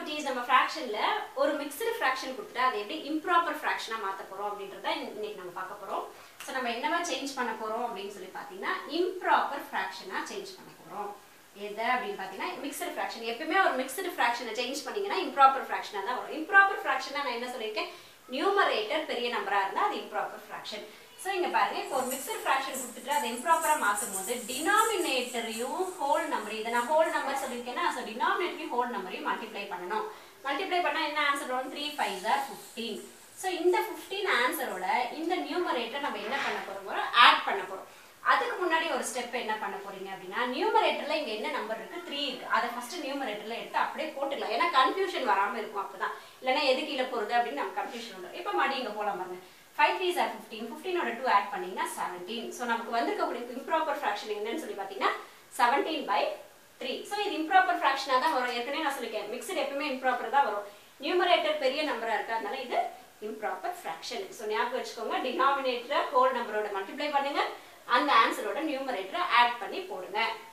குட்டீஸ் நம்ம ஃப்ராக்ஷன்ல ஒரு மிக்ஸ்டு ஃப்ராக்ஷன் கொடுத்துட்டு அதை எப்படி இம்ப்ராப்பர் ஃப்ராக்ஷனா மாத்த போறோம் அப்படின்றத இன்னைக்கு நம்ம பார்க்க போறோம் ஸோ நம்ம என்னவா சேஞ்ச் பண்ண போறோம் அப்படின்னு சொல்லி பார்த்தீங்கன்னா இம்ப்ராப்பர் ஃப்ராக்ஷனா சேஞ்ச் பண்ண போறோம் எதை அப்படின்னு பார்த்தீங்கன்னா மிக்சடு ஃப்ராக்ஷன் எப்பயுமே ஒரு மிக்சடு ஃப்ராக்ஷனை சேஞ்ச் பண்ணீங்கன்னா இம்ப்ராப்பர் ஃப்ராக்ஷனாக தான் வரும் இம்ப்ராப்பர் ஃப்ராக்ஷனா நான் என்ன சொல்லியிருக்கேன் நியூமரேட்டர் பெரிய நம்பரா இருந்தால் அது இம்ப்ராப்பர் ஃப்ராக்ஷன் ஸோ இங்க பாருங்க இப்போ ஒரு மிக்சர் ஃப்ராக்ஷன் கொடுத்துட்டு அதை இம்ப்ராப்பரா மாற்றும் போது டினாமினேட்டரையும் ஹோல் நம்பர் இதை நான் ஹோல் நம்பர் சொல்லியிருக்கேன்னா ஸோ டினாமினேட்டரையும் ஹோல் நம்பரையும் மல்டிப்ளை பண்ணணும் மல்டிப்ளை பண்ணா என்ன ஆன்சர் வரும் த்ரீ ஃபைவ் ஜார் ஃபிஃப்டீன் ஸோ இந்த ஃபிஃப்டீன் ஆன்சரோட இந்த நியூமரேட்டர் நம்ம என்ன பண்ண போறோம் ஆட் பண்ண போறோம் அதுக்கு முன்னாடி ஒரு ஸ்டெப் என்ன பண்ண போறீங்க அப்படின்னா நியூமரேட்டர்ல இங்க என்ன நம்பர் இருக்கு த்ரீ இருக்கு அதை ஃபர்ஸ்ட் நியூமரேட்டர்ல எடுத்து அப்படியே போட்டுக்கலாம் ஏன்னா கன்ஃபியூஷன் வராம இருக்கும் அப்பதான் இல்லைன்னா எது கீழே போறது அப்படின்னு நம்ம கன்ஃபியூஷன் வரும் இப்போ மறுபடியும் இங்க போலாம் பாருங்க ஃபைவ் த்ரீ ஆர் ஃபிஃப்டீன் ஃபிஃப்டீனோட டூ ஆட் பண்ணீங்கன்னா செவன்டீன் ஸோ நமக்கு வந்திருக்கக்கூடிய இம்ப்ராப்பர் ஃப்ராக்ஷன் என்னன்னு சொல்லி பார்த்தீங்கன்னா செவன்டீன் பை த்ரீ ஸோ இது இம்ப்ராப்பர் ஃப்ராக்ஷனாக தான் வரும் ஏற்கனவே நான் சொல்லியிருக்கேன் மிக்சர் எப்பவுமே இம்ப்ராப்பர் தான் வரும் நியூமரேட்டர் பெரிய நம்பரா இருக்கு அதனால இது இம்ப்ராப்பர் ஃப்ராக்ஷன் ஸோ ஞாபகம் வச்சுக்கோங்க டினாமினேட்டரை ஹோல் நம்பரோட மல்டிப்ளை பண்ணுங்க அந்த ஆன்சரோட நியூமரேட்டரை ஆட் பண்ணி போடுங்க